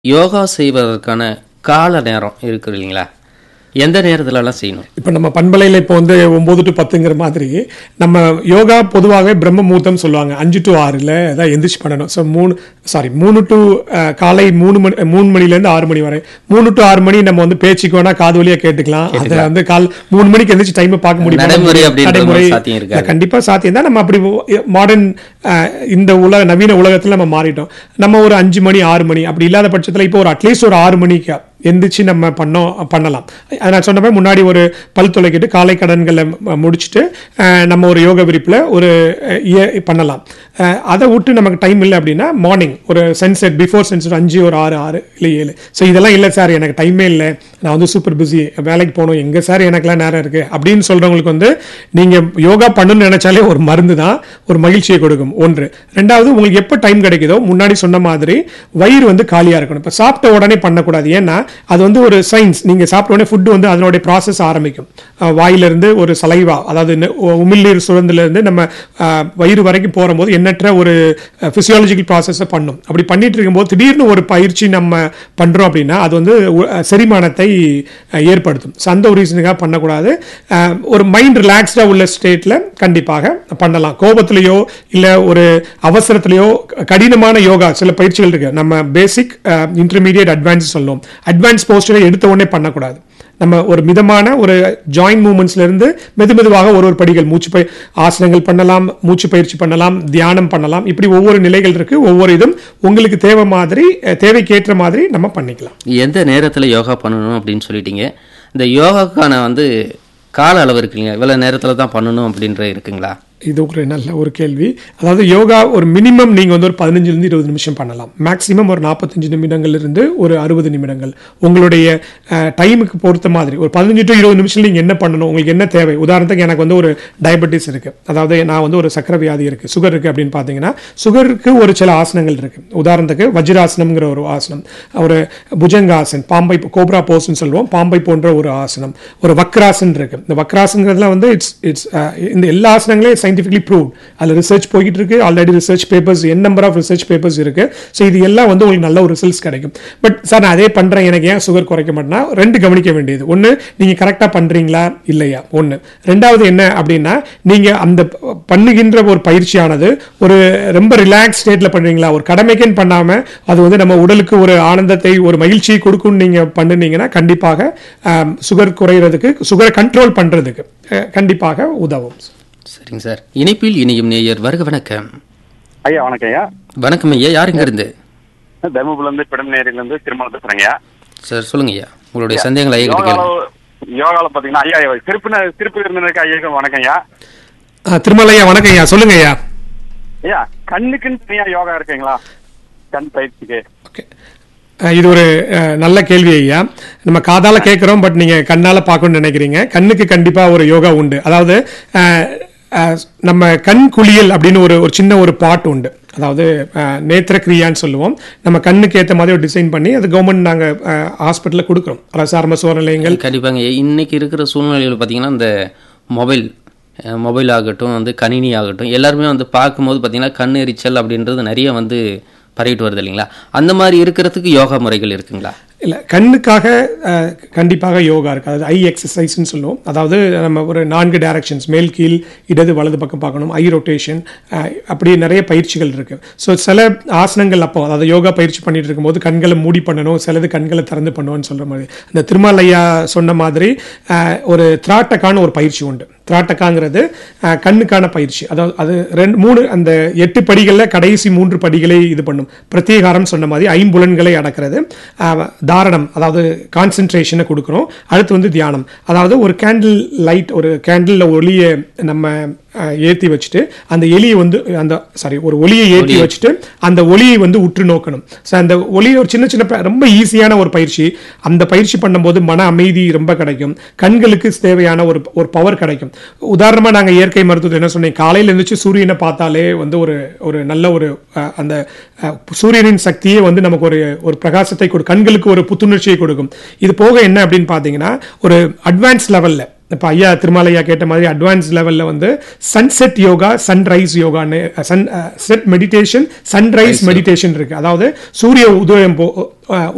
யோகா செய்வதற்கான கால நேரம் இருக்கு இல்லைங்களா எந்த நேரத்துலலாம் செய்யணும் இப்போ நம்ம பண்பலையில் இப்போ வந்து ஒம்பது டு பத்துங்கிற மாதிரி நம்ம யோகா பொதுவாகவே பிரம்ம முகூர்த்தம் சொல்லுவாங்க அஞ்சு டு ஆறில் தான் எந்திரிச்சு பண்ணணும் ஸோ மூணு சாரி மூணு டு காலை மூணு மணி மூணு மணிலேருந்து ஆறு மணி வரை மூணு டு ஆறு மணி நம்ம வந்து பேச்சுக்கு வேணா காது வழியாக கேட்டுக்கலாம் அதை வந்து கால் மூணு மணிக்கு எந்திரிச்சு டைமை பார்க்க முடியும் நடைமுறை அப்படின்ற மாதிரி சாத்தியம் இருக்காது. இல்ல, கண்டிப்பா சாத்தியம் தான் நம்ம அப்படி மாடர்ன் இந்த உலக நவீன உலகத்துல நம்ம மாறிட்டோம் நம்ம ஒரு அஞ்சு மணி ஆறு மணி அப்படி இல்லாத பட்சத்துல இப்போ ஒரு அட்லீஸ்ட் ஒரு ஆறு மணிக்கு எந்திரிச்சு நம்ம பண்ணோம் பண்ணலாம் அது நான் சொன்ன மாதிரி முன்னாடி ஒரு பல் துளைக்கிட்டு காலை கடன்களை ம- முடிச்சுட்டு அஹ், நம்ம ஒரு யோக விரிப்பில் ஒரு அஹ், இய- பண்ணலாம் அஹ், அதை விட்டு நமக்கு டைம் இல்லை அப்படின்னா மார்னிங் ஒரு சன்செட் பிஃபோர் சன்செட் அஞ்சு ஒரு ஆறு ஆறு இல்லை ஏழு ஸோ இதெல்லாம் இல்லை சார் எனக்கு டைமே இல்லை நான் வந்து சூப்பர் பிஸி வேலைக்கு போகணும் எங்கே சார் எனக்கெல்லாம் நேரம் இருக்குது அப்படின்னு சொல்கிறவங்களுக்கு வந்து நீங்கள் யோகா பண்ணணும்னு நினைச்சாலே ஒரு மருந்து தான் ஒரு மகிழ்ச்சியை கொடுக்கும் ஒன்று ரெண்டாவது உங்களுக்கு எப்போ டைம் கிடைக்குதோ முன்னாடி சொன்ன மாதிரி வயிறு வந்து காலியாக இருக்கணும் இப்போ சாப்பிட்ட உடனே பண்ணக்கூடாது ஏன்னா அது வந்து ஒரு சயின்ஸ் நீங்கள் சாப்பிட்ட உடனே ஃபுட்டு வந்து அதனுடைய ப்ராசஸ் ஆரம்பிக்கும் அஹ் வாயிலிருந்து ஒரு சலைவா அதாவது நெ- உ- உமிழ்நீர் சுரந்திலிருந்து நம்ம அஹ், வயிறு வரைக்கும் போகும்போது எண்ணற்ற ஒரு ஃபிசியாலஜிக்கல் ப்ராசஸை பண்ணும் அப்படி பண்ணிட்டு இருக்கும்போது திடீர்னு ஒரு பயிற்சி நம்ம பண்ணுறோம் அப்படின்னா அது வந்து உ- அஹ், செரிமானத்தை அஹ், ஏற்படுத்தும் ஸோ அந்த ஒரு ரீசனுக்காக பண்ணக்கூடாது அஹ், ஒரு மைண்ட் ரிலாக்ஸ்டாக உள்ள ஸ்டேட்டில் கண்டிப்பாக பண்ணலாம் கோபத்திலேயோ இல்லை ஒரு அவசரத்திலேயோ க- கடினமான யோகா சில பயிற்சிகள் இருக்கு நம்ம பேசிக் இன்டர்மீடியட் அட்வான்ஸ் சொல்லுவோம் அட்வான்ஸ் போஸ்டரை எடுத்த உடனே பண்ணக்கூடாது நம்ம ஒரு மிதமான ஒரு ஜாயிண்ட் மூமெண்ட்ஸ்ல இருந்து மெது மெதுவாக ஒரு ஒரு படிகள் மூச்சு பய ஆசனங்கள் பண்ணலாம் மூச்சு பயிற்சி பண்ணலாம் தியானம் பண்ணலாம் இப்படி ஒவ்வொரு நிலைகள் இருக்கு ஒவ்வொரு இதும் உங்களுக்கு தேவை மாதிரி அஹ், தேவைக்கேற்ற மாதிரி நம்ம பண்ணிக்கலாம் எந்த நேரத்தில் யோகா பண்ணணும் அப்படின்னு சொல்லிட்டீங்க இந்த யோகாக்கான வந்து கால அளவு இருக்குங்க இவ்வளோ நேரத்தில் தான் பண்ணணும் அப்படின்ற இருக்குங்களா இது ஒரு நல்ல ஒரு கேள்வி அதாவது யோகா ஒரு மினிமம் நீங்கள் வந்து ஒரு பதினஞ்சுலேருந்து இருபது நிமிஷம் பண்ணலாம் மேக்ஸிமம் ஒரு நாற்பத்தஞ்சு நிமிடங்கள்ல இருந்து ஒரு அறுபது நிமிடங்கள் உங்களுடைய டைமுக்கு பொறுத்த மாதிரி ஒரு பதினஞ்சு டு இருபது நிமிஷம் நீங்கள் என்ன பண்ணணும் உங்களுக்கு என்ன தேவை உதாரணத்துக்கு எனக்கு வந்து ஒரு டயபெட்டிஸ் இருக்குது அதாவது நான் வந்து ஒரு சக்கரை வியாதி இருக்குது சுகர் இருக்குது அப்படின்னு பார்த்தீங்கன்னா சுகருக்கு ஒரு சில ஆசனங்கள் இருக்குது உதாரணத்துக்கு வஜ்ராசனம்ங்கிற ஒரு ஆசனம் ஒரு புஜங்காசன் பாம்பை கோப்ரா போஸ்ன்னு சொல்லுவோம் பாம்பை போன்ற ஒரு ஆசனம் ஒரு வக்ராசன் இருக்கு இந்த வக்ராசன்ங்கிறதுல வந்து இட்ஸ் இட்ஸ் இந்த எல்லா ஆசனங்களையும் சயின்டிஃபிக்லி ப்ரூவ் அதில் ரிசர்ச் போய்கிட்டு இருக்கு already research papers n number of research papers இருக்கு ஸோ இது எல்லாம் வந்து உங்களுக்கு நல்ல ஒரு ரிசல்ட்ஸ் கிடைக்கும் பட் சார் நான் அதே பண்றேன் எனக்கு ஏன் சுகர் குறைக்க மாட்டேன்னா ரெண்டு கவனிக்க வேண்டியது ஒன்று நீங்க கரெக்டாக பண்றீங்களா இல்லையா ஒன்று ரெண்டாவது என்ன அப்படின்னா நீங்க அந்த ப- பண்ணுகின்ற ஒரு பயிற்சியானது ஒரு ரொம்ப ரிலாக்ஸ் ஸ்டேட்ல பண்றீங்களா ஒரு கடமைக்குன்னு பண்ணாம அது வந்து நம்ம உடலுக்கு ஒரு ஆனந்தத்தை ஒரு மகிழ்ச்சியை கொடுக்கும்னு நீங்க பண்ணுனீங்கன்னா கண்டிப்பாக சுகர் குறையிறதுக்கு சுகரை கண்ட்ரோல் பண்றதுக்கு அஹ், கண்டிப்பாக உதவும் சரிங்க சார் இனிப்பில் இனியும் நேயர் வருக வணக்கம் ஐயா வணக்கம் ஐயா வணக்கம் ஐயா யாருங்க இருந்து தர்மபுரிலேருந்து பிடமநேரிலேருந்து திருமணம் பேசுறேங்க ஐயா சார் சொல்லுங்க ஐயா உங்களுடைய சந்தேகங்களை ஐயா கிட்ட யோகால கேளுங்க யோகால பாத்தீங்கன்னா ஐயா ஐயா, திருப்பின திருப்பி இருந்ததுக்கு ஐயா வணக்கம் ஐயா அஹ், திருமலையா வணக்கம் ஐயா சொல்லுங்க ஐயா ஐயா கண்ணுக்குன்னு தனியா யோகா இருக்குங்களா கண் பயிற்சிக்கு ஓகே அஹ் இது ஒரு அஹ், நல்ல கேள்வி ஐயா நம்ம காதால கேட்குறோம் பட் நீங்க கண்ணால பார்க்கணும்னு நினைக்கிறீங்க கண்ணுக்கு கண்டிப்பா ஒரு யோகா உண்டு அதாவது அஹ், அஹ், நம்ம கண் குளியல் அப்படின்னு ஒரு ஒரு சின்ன ஒரு பாட் உண்டு அதாவது அஹ், நேத்திர கிரியான்னு சொல்லுவோம் நம்ம கண்ணுக்கு ஏற்ற மாதிரி ஒரு டிசைன் பண்ணி அது கவர்மெண்ட் நாங்கள் ஹாஸ்பிட்டலில் கொடுக்குறோம் அரசு ஆரம்ப சுகாதார நிலையங்கள் கண்டிப்பாங்க இன்னைக்கு இருக்கிற சூழ்நிலையில் பார்த்தீங்கன்னா இந்த மொபைல் அஹ், மொபைல் ஆகட்டும் வந்து கணினி ஆகட்டும் எல்லாருமே வந்து பார்க்கும்போது பார்த்தீங்கன்னா கண் எரிச்சல் அப்படின்றது நிறைய வந்து பரவிட்டு வருது இல்லைங்களா அந்த மாதிரி இருக்கிறதுக்கு யோகா முறைகள் இருக்குங்களா இல்லை கண்ணுக்காக அஹ், கண்டிப்பாக யோகா இருக்கு அதாவது ஐ எக்ஸசைஸ்னு சொல்லுவோம் அதாவது நம்ம ஒரு நான்கு டைரக்ஷன்ஸ் மேல் கீழ் இடது வலது பக்கம் பார்க்கணும் ஐ ரொட்டேஷன் அப்படி நிறைய பயிற்சிகள் இருக்கு ஸோ சில ஆசனங்கள் அப்போ அதாவது யோகா பயிற்சி பண்ணிட்டு இருக்கும்போது கண்களை மூடி பண்ணணும் சிலது கண்களை திறந்து பண்ணணும்னு சொல்ற மாதிரி இந்த திருமாலையா சொன்ன மாதிரி அஹ், ஒரு திராட்டக்கான ஒரு பயிற்சி உண்டு திராட்டக்காங்கிறது அஹ், கண்ணுக்கான பயிற்சி அதாவது அது ரெண்டு மூணு அந்த எட்டு படிகளில் கடைசி மூன்று படிகளை இது பண்ணும் பிரத்யேகாரம் சொன்ன மாதிரி ஐம்புலன்களை அடக்கிறது அஹ், தாரணம் அதாவது கான்சென்ட்ரேஷனை கொடுக்குறோம் அடுத்து வந்து தியானம் அதாவது ஒரு கேண்டில் லைட் ஒரு கேண்டில் ஒளியை நம்ம அஹ், ஏத்தி வச்சுட்டு அந்த எலியை வந்து அந்த சாரி ஒரு ஒளியை ஏற்றி வச்சுட்டு அந்த ஒளியை வந்து உற்று நோக்கணும் ஸோ அந்த ஒளி ஒரு சின்ன சின்ன ப- ரொம்ப ஈஸியான ஒரு பயிற்சி அந்த பயிற்சி பண்ணும்போது மன அமைதி ரொம்ப கிடைக்கும் கண்களுக்கு தேவையான ஒரு ஒரு பவர் கிடைக்கும் உதாரணமா நாங்க இயற்கை மருத்துவத்தை என்ன சொன்னேன் காலையில எழுந்துச்சு சூரியனை பார்த்தாலே வந்து ஒரு ஒரு நல்ல ஒரு அஹ், அந்த அஹ், சூரியனின் சக்தியே வந்து நமக்கு ஒரு ஒரு பிரகாசத்தை கொடு கண்களுக்கு ஒரு புத்துணர்ச்சியை கொடுக்கும் இது போக என்ன அப்படின்னு பார்த்தீங்கன்னா ஒரு அட்வான்ஸ் லெவல்ல இப்போ ஐயா திருமாலையா கேட்ட மாதிரி அட்வான்ஸ் லெவலில் வந்து சன்செட் யோகா சன்ரைஸ் யோகான்னு sunset meditation sunrise meditation இருக்கு அதாவது சூரிய உதயம் போ அஹ்,